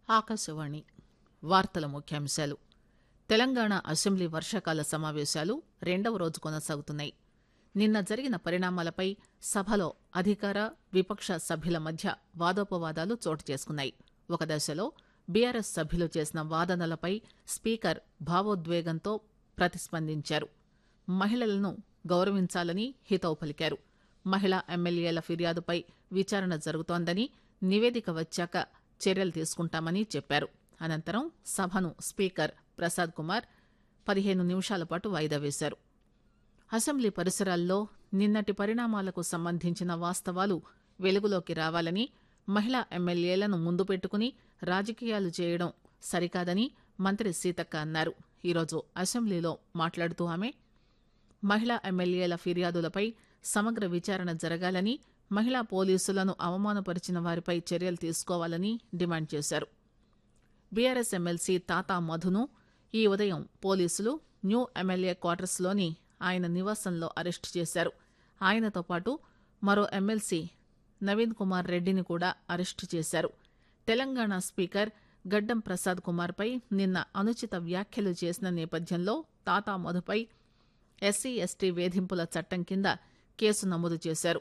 ఆకాశవాణి వార్తల ముఖ్యాంశాలు తెలంగాణ అసెంబ్లీ వర్షాకాల సమావేశాలు రెండవ రోజు కొనసాగుతున్నాయి నిన్న జరిగిన పరిణామాలపై సభలో అధికార విపక్ష సభ్యుల మధ్య వాదోపవాదాలు చోటు చేసుకున్నాయి ఒక దశలో బీఆర్ఎస్ సభ్యులు చేసిన వాదనలపై స్పీకర్ భావోద్వేగంతో ప్రతిస్పందించారు మహిళలను గౌరవించాలని హితవు పలికారు మహిళా ఎమ్మెల్యేల ఫిర్యాదుపై విచారణ జరుగుతోందని నివేదిక వచ్చాక చర్యలు తీసుకుంటామని చెప్పారు అనంతరం సభను స్పీకర్ ప్రసాద్ కుమార్ పదిహేను నిమిషాల పాటు వాయిదా వేశారు అసెంబ్లీ పరిసరాల్లో నిన్నటి పరిణామాలకు సంబంధించిన వాస్తవాలు వెలుగులోకి రావాలని మహిళా ఎమ్మెల్యేలను ముందు పెట్టుకుని రాజకీయాలు చేయడం సరికాదని మంత్రి సీతక్క అన్నారు ఈరోజు అసెంబ్లీలో మాట్లాడుతూ ఆమె మహిళా ఎమ్మెల్యేల ఫిర్యాదులపై సమగ్ర విచారణ జరగాలని మహిళా పోలీసులను అవమానపరిచిన వారిపై చర్యలు తీసుకోవాలని డిమాండ్ చేశారు బీఆర్ఎస్ ఎమ్మెల్సీ తాతా మధును ఈ ఉదయం పోలీసులు న్యూ ఎమ్మెల్యే క్వార్టర్స్లోని ఆయన నివాసంలో అరెస్టు చేశారు ఆయనతో పాటు మరో ఎమ్మెల్సీ నవీన్ కుమార్ రెడ్డిని కూడా అరెస్టు చేశారు తెలంగాణ స్పీకర్ గడ్డం ప్రసాద్ కుమార్పై నిన్న అనుచిత వ్యాఖ్యలు చేసిన నేపథ్యంలో తాతా మధుపై ఎస్సీ ఎస్టీ వేధింపుల చట్టం కింద కేసు నమోదు చేశారు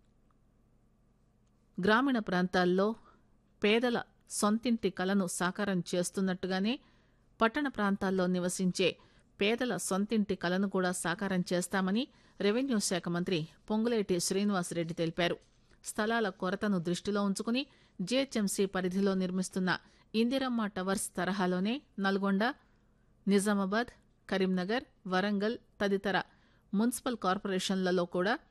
గ్రామీణ ప్రాంతాల్లో పేదల సొంతింటి కలను సాకారం చేస్తున్నట్టుగానే పట్టణ ప్రాంతాల్లో నివసించే పేదల సొంతింటి కలను కూడా సాకారం చేస్తామని రెవెన్యూ శాఖ మంత్రి పొంగులేటి శ్రీనివాసరెడ్డి తెలిపారు స్థలాల కొరతను దృష్టిలో ఉంచుకుని జీహెచ్ఎంసీ పరిధిలో నిర్మిస్తున్న ఇందిరమ్మ టవర్స్ తరహాలోనే నల్గొండ నిజామాబాద్ కరీంనగర్ వరంగల్ తదితర మున్సిపల్ కార్పొరేషన్లలో కూడా